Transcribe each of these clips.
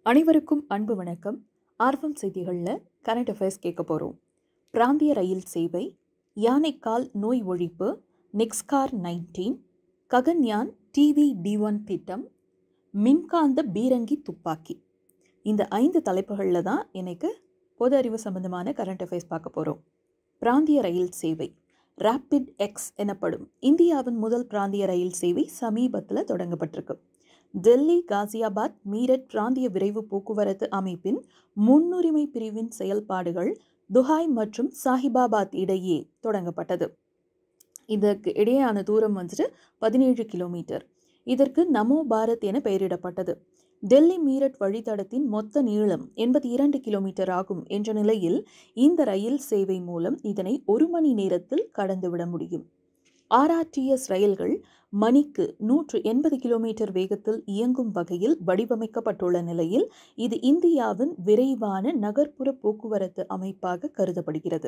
அனைவருக்கும் அன்பு வணக்கம் ஆர்வம் செய்திகளில் கரண்ட் அஃபேர்ஸ் கேட்க போகிறோம் பிராந்திய ரயில் சேவை யானைக்கால் நோய் ஒழிப்பு NexCAR nineteen Gaganyaan TV D one திட்டம் மின்காந்த பீரங்கி துப்பாக்கி இந்த ஐந்து தலைப்புகளில் தான் எனக்கு பொது அறிவு சம்பந்தமான கரண்ட் அஃபேர்ஸ் பார்க்க போகிறோம் பிராந்திய ரயில் சேவை ரேப்பிட் எக்ஸ் எனப்படும் இந்தியாவின் முதல் பிராந்திய ரயில் சேவை சமீபத்தில் தொடங்கப்பட்டிருக்கு டெல்லி காசியாபாத் மீரட் பிராந்திய விரைவு போக்குவரத்து அமைப்பின் முன்னுரிமை பிரிவின் செயல்பாடுகள் துஹாய் மற்றும் சாஹிபாபாத் இடையே தொடங்கப்பட்டது இதற்கு இடையேயான தூரம் வந்துட்டு பதினேழு கிலோமீட்டர் இதற்கு நமோ பாரத் என பெயரிடப்பட்டது டெல்லி மீரட் வழித்தடத்தின் மொத்த நீளம் எண்பத்தி இரண்டு கிலோமீட்டர் ஆகும் என்ற நிலையில் இந்த ரயில் சேவை மூலம் இதனை ஒரு மணி நேரத்தில் கடந்துவிட முடியும் ஆர்ஆர்டிஎஸ் ரயில்கள் மணிக்கு நூற்று எண்பது கிலோமீட்டர் வேகத்தில் இயங்கும் வகையில் வடிவமைக்கப்பட்டுள்ள நிலையில் இது இந்தியாவின் விரைவான நகர்ப்புற போக்குவரத்து அமைப்பாக கருதப்படுகிறது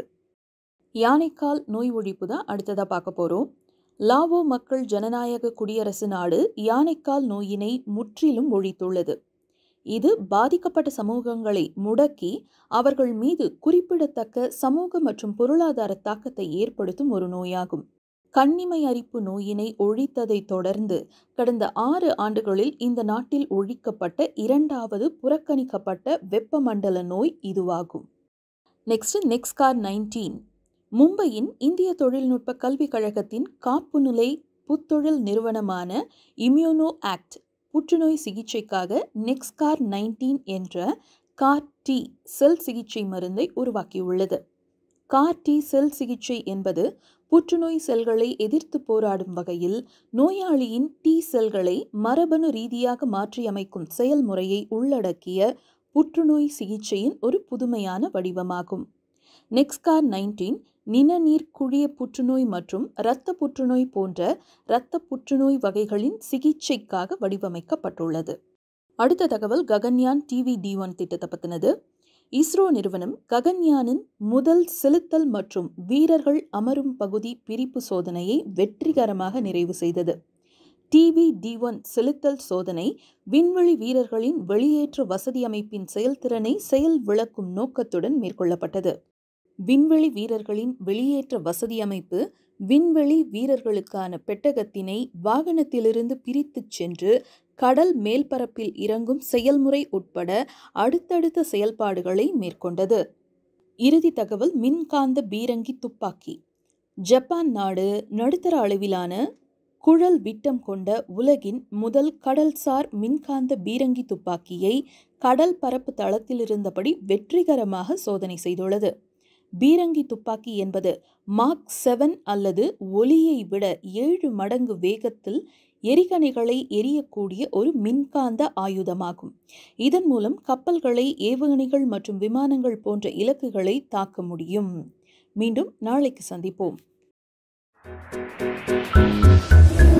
யானைக்கால் நோய் ஒழிப்பு தான் அடுத்ததாக பார்க்க போகிறோம் லாவோ மக்கள் ஜனநாயக குடியரசு நாடு யானைக்கால் நோயினை முற்றிலும் ஒழித்துள்ளது இது பாதிக்கப்பட்ட சமூகங்களை முடக்கி அவர்கள் மீது குறிப்பிடத்தக்க சமூக மற்றும் பொருளாதார தாக்கத்தை ஏற்படுத்தும் ஒரு நோயாகும் கண்ணிமை அரிப்பு நோயினை ஒழித்ததை தொடர்ந்து கடந்த ஆறு ஆண்டுகளில் இந்த நாட்டில் ஒழிக்கப்பட்ட இரண்டாவது புறக்கணிக்கப்பட்ட வெப்பமண்டல நோய் இதுவாகும் நெக்ஸ்ட் நெக்ஸ்கார் நைன்டீன் மும்பையின் இந்திய தொழில்நுட்ப கல்விக் கழகத்தின் காப்புநிலை புத்தொழில் நிறுவனமான இம்யூனோ ஆக்ட் புற்றுநோய் சிகிச்சைக்காக நெக்ஸ்கார் நைன்டீன் என்ற கார் டி செல் சிகிச்சை மருந்தை உருவாக்கியுள்ளது கார் டி செல் சிகிச்சை என்பது புற்றுநோய் செல்களை எதிர்த்து போராடும் வகையில் நோயாளியின் டி செல்களை மரபணு ரீதியாக மாற்றியமைக்கும் செயல்முறையை உள்ளடக்கிய புற்றுநோய் சிகிச்சையின் ஒரு புதுமையான வடிவமாகும் நெக்ஸ்கார் நைன்டீன் நிணநீர் குழிய புற்றுநோய் மற்றும் இரத்த புற்றுநோய் போன்ற இரத்த புற்றுநோய் வகைகளின் சிகிச்சைக்காக வடிவமைக்கப்பட்டுள்ளது அடுத்த தகவல் ககன்யான் டிவி டி ஒன் திட்டத்தை பற்றினது இஸ்ரோ நிறுவனம் ககன்யானின் முதல் செலுத்தல் மற்றும் வீரர்கள் அமரும் பகுதி பிரிப்பு சோதனையை வெற்றிகரமாக நிறைவு செய்தது டிவி டி ஒன் செலுத்தல் சோதனை விண்வெளி வீரர்களின் வெளியேற்ற வசதி அமைப்பின் செயல்திறனை செயல் விளக்கும் நோக்கத்துடன் மேற்கொள்ளப்பட்டது விண்வெளி வீரர்களின் வெளியேற்ற வசதி அமைப்பு விண்வெளி வீரர்களுக்கான பெட்டகத்தினை வாகனத்திலிருந்து பிரித்துச் சென்று கடல் மேல்பரப்பில் இறங்கும் செயல்முறை உட்பட அடுத்தடுத்த செயல்பாடுகளை மேற்கொண்டது இறுதி தகவல் மின்காந்த பீரங்கி துப்பாக்கி ஜப்பான் நாடு நடுத்தர அளவிலான குழல் விட்டம் கொண்ட உலகின் முதல் கடல்சார் மின்காந்த பீரங்கி துப்பாக்கியை கடல் பரப்பு தளத்தில் இருந்தபடி வெற்றிகரமாக சோதனை செய்துள்ளது பீரங்கி துப்பாக்கி என்பது மார்க் செவன் அல்லது ஒலியை விட ஏழு மடங்கு வேகத்தில் எரிகணைகளை எரியக்கூடிய ஒரு மின்காந்த ஆயுதமாகும் இதன் மூலம் கப்பல்களை ஏவுகணைகள் மற்றும் விமானங்கள் போன்ற இலக்குகளை தாக்க முடியும் மீண்டும் நாளைக்கு சந்திப்போம்